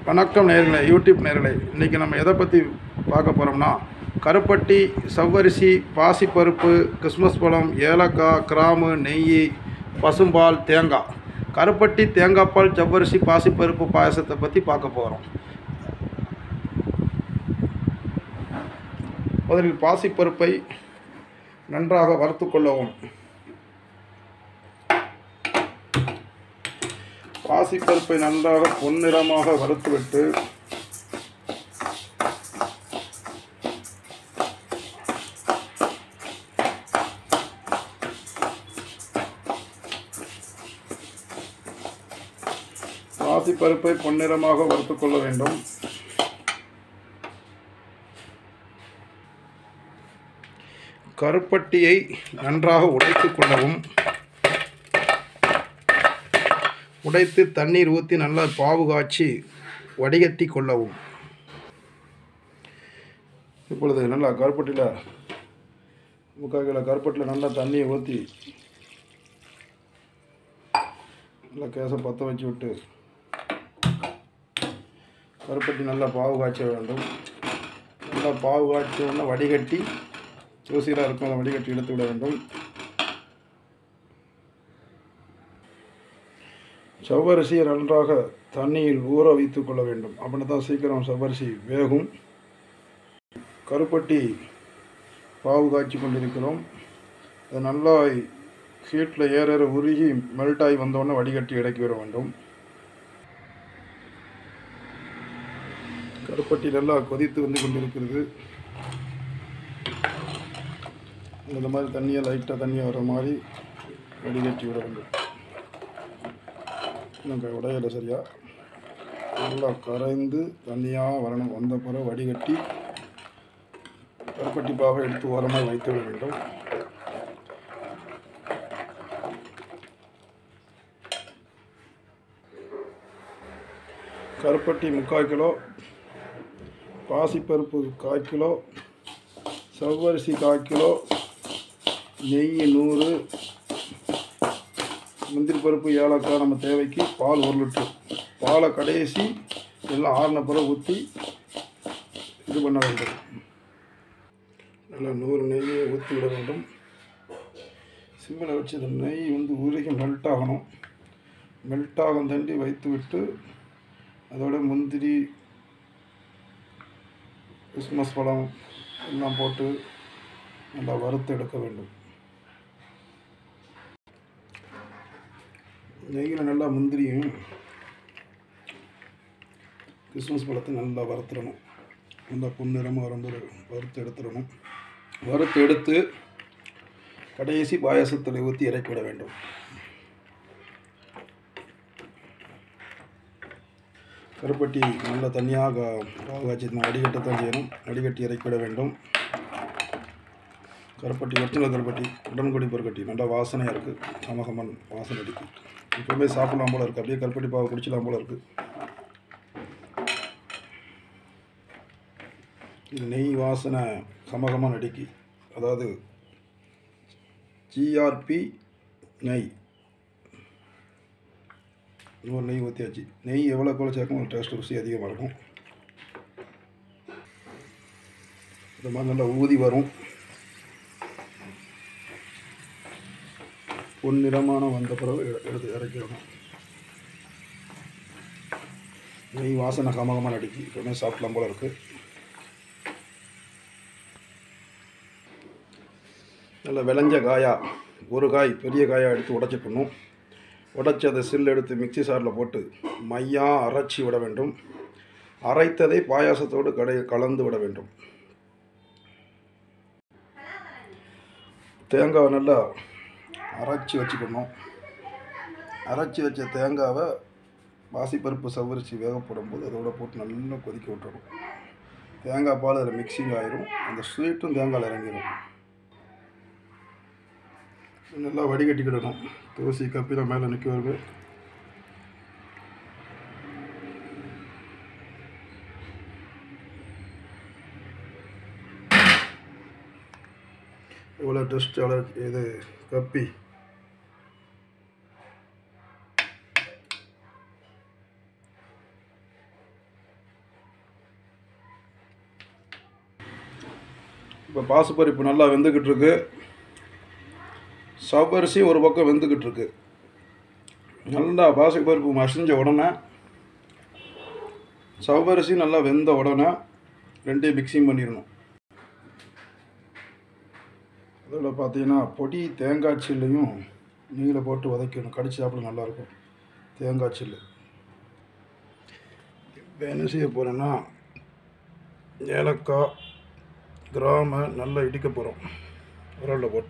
வணக்கம் நேர்களே யூடியூப் நேர்களே இன்றைக்கி நம்ம எதை பற்றி பார்க்க போகிறோம்னா கருப்பட்டி சவ்வரிசி பாசிப்பருப்பு கிறிஸ்மஸ் பழம் ஏலக்காய் கிராம்பு நெய் பசும்பால் தேங்காய் கருப்பட்டி தேங்காய் பால் ஜவ்வரிசி பாசிப்பருப்பு பாயசத்தை பற்றி பார்க்க போகிறோம் முதலில் பாசிப்பருப்பை நன்றாக வறுத்து கொள்ளவும் பாசிப்பருப்பை நன்றாக பொன்னிறமாக வறுத்துவிட்டு பாசிப்பருப்பை பொன்னிறமாக வறுத்துக் கொள்ள வேண்டும் கருப்பட்டியை நன்றாக உடைத்துக் கொள்ளவும் உடைத்து தண்ணீர் ஊற்றி நல்லா பாவு காய்ச்சி வடிகட்டி கொள்ளவும் இப்பொழுது நல்லா கருப்பட்டியில் முக்கால் கிலோ கருப்பட்டியில் நல்லா தண்ணியை ஊற்றி நல்லா கேஸை பற்ற வச்சு விட்டு கருப்பட்டி நல்லா பாவு காய்ச்ச வேண்டும் நல்லா பாவு காய்ச்ச உடனே வடிகட்டி தூசிலாக இருக்கும் அதை வடிகட்டி எடுத்து விட வேண்டும் செவ்வரிசியை நன்றாக தண்ணியில் ஊற வைத்துக் கொள்ள வேண்டும் அப்படின்னா தான் சீக்கிரம் செவ்வரிசி வேகும் கருப்பட்டி பாவு காய்ச்சி கொண்டிருக்கிறோம் அது நல்லா ஹீட்டில் ஏற ஏற உருகி மெல்ட் ஆகி வந்தோடனே வடிகட்டி இறக்கி விட வேண்டும் கருப்பட்டி நல்லா கொதித்து வந்து கொண்டிருக்கிறது இந்த மாதிரி தண்ணியை லைட்டாக தண்ணியாக வர மாதிரி வடிகட்டி விட வேண்டும் இன்னும் உடையில சரியா நல்லா கரைந்து தண்ணியாக வரணும் வந்த பிறகு வடிகட்டி கருப்பட்டி பாவை எடுத்து ஓரமாக வைத்து விட வேண்டும் கருப்பட்டி முக்கால் கிலோ பாசிப்பருப்பு கால் கிலோ செவ்வரிசி கால் கிலோ நெய் நூறு முந்திரி பருப்பு ஏலக்காய் நம்ம தேவைக்கு பால் ஒரு லிட்டர் பாலை கடைசி எல்லாம் ஆறின பிறகு ஊற்றி இது பண்ண வேண்டும் நல்லா நூறு நெய்யை ஊற்றி விட வேண்டும் சிம்மில் வச்சு இந்த நெய் வந்து உருகி மெல்ட் ஆகணும் மெல்ட் ஆகும் தண்டி வைத்து விட்டு அதோட முந்திரி கிறிஸ்மஸ் பழம் எல்லாம் போட்டு நல்லா வறுத்து எடுக்க வேண்டும் நெய்யில் நல்லா முந்திரியும் கிறிஸ்மஸ் பழத்தை நல்லா வறுத்துடணும் நல்லா பொன்னிறமாக வரும்போது வறுத்து எடுத்துடணும் வறுத்து எடுத்து கடைசி பாயாசத்தில் ஊற்றி இறக்கி விட வேண்டும் கருப்பட்டி நல்லா தனியாக காய்ச்சி வடிகட்டத்தான் செய்யணும் வடிகட்டி இறக்கி விட வேண்டும் கருப்பட்டி ஒரிஜினல் கருப்பட்டி உடன்குடி பொருட்கட்டி நல்லா வாசனையாக இருக்குது கமகமன் வாசனை அடிக்கும் இப்போவுமே சாப்பிடலாம் போல இருக்குது அப்படியே கருப்பட்டி பாவை குடிச்சலாம் போல இருக்குது இது நெய் வாசனை கமகமன் அடிக்கி அதாவது ஜிஆர்பி நெய் ஒரு நெய் ஊற்றியாச்சு நெய் எவ்வளோ கூட சேர்க்கும் ஒரு டேஸ்ட் ருசி அதிகமாக இருக்கும் இந்த மாதிரி நல்லா ஊதி வரும் பொன்னிறமான வந்த பிறகு எடு- எடுத்து இறக்கிடணும் நெய் வாசனை கமகமாக அடிக்கி இப்போமே சாப்பிடலாம் போல இருக்குது நல்ல விளைஞ்ச காயா ஒரு காய் பெரிய காயாக எடுத்து உடைச்சிக்கணும் உடைச்சி அதை சில் எடுத்து மிக்ஸி சாரில் போட்டு மையாக அரைச்சி விட வேண்டும் அரைத்ததை பாயாசத்தோடு கடை கலந்து விட வேண்டும் தேங்காவை நல்லா அரைச்சி வச்சுக்கணும் அரைச்சி வச்ச தேங்காவை பாசிப்பருப்பு சவரிச்சு வேகப்படும் போது அதோட போட்டு நல்லா கொதிக்க விட்டுறணும் தேங்காய் பால் அதில் மிக்சிங் ஆயிரும் அந்த ஸ்வீட்டும் தேங்காயில் இறங்கிடும் நல்லா வடிகட்டிக்கிடணும் தூசி கப்பில மேலே நிற்க வருது இவ்வளோ டெஸ்ட் இது கப்பி இப்போ பாசுப்பருப்பு நல்லா வெந்துக்கிட்டு இருக்கு சவ்வரிசி ஒரு பக்கம் வெந்துக்கிட்டு இருக்கு நல்லா பாசிப்பருப்பு மசிஞ்ச உடனே சவ்வரிசி நல்லா வெந்த உடனே ரெண்டையும் மிக்சிங் பண்ணிடணும் அதில் பார்த்தீங்கன்னா பொடி தேங்காய் சில்லையும் நீங்கள போட்டு வதக்கணும் கடிச்சு சாப்பிட நல்லாயிருக்கும் தேங்காய் சில்லு இப்போ என்ன செய்ய போகிறேன்னா ஏலக்காய் கிராம நல்லா இடிக்க போகிறோம் உரலில் போட்டு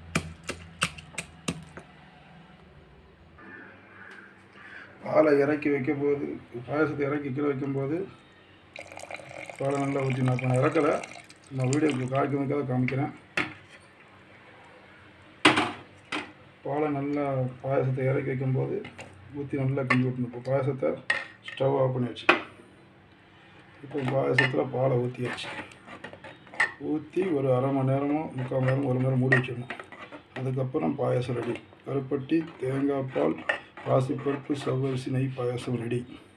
பாலை இறக்கி வைக்கும் போது பாயசத்தை இறக்கி கீழே வைக்கும்போது பாலை நல்லா ஊற்றி நான் இப்போ நான் இறக்கலை நான் வீடியோக்கு காய்க்கிறதுக்காக காமிக்கிறேன் பாலை நல்லா பாயசத்தை இறக்கி வைக்கும்போது ஊற்றி நல்லா கிண்டி விட்டணும் இப்போ பாயசத்தை ஸ்டவ் ஆஃப் பண்ணி வச்சு இப்போ பாயசத்தில் பாலை ஊற்றியாச்சு ஊற்றி ஒரு அரை மணி நேரமோ முக்கால் மணி நேரம் ஒரு மணி நேரம் மூடி வச்சிடணும் அதுக்கப்புறம் பாயாசம் ரெடி கருப்பட்டி தேங்காய் பால் பாசிப்பருப்பு செவ்வரிசி நெய் பாயாசம் ரெடி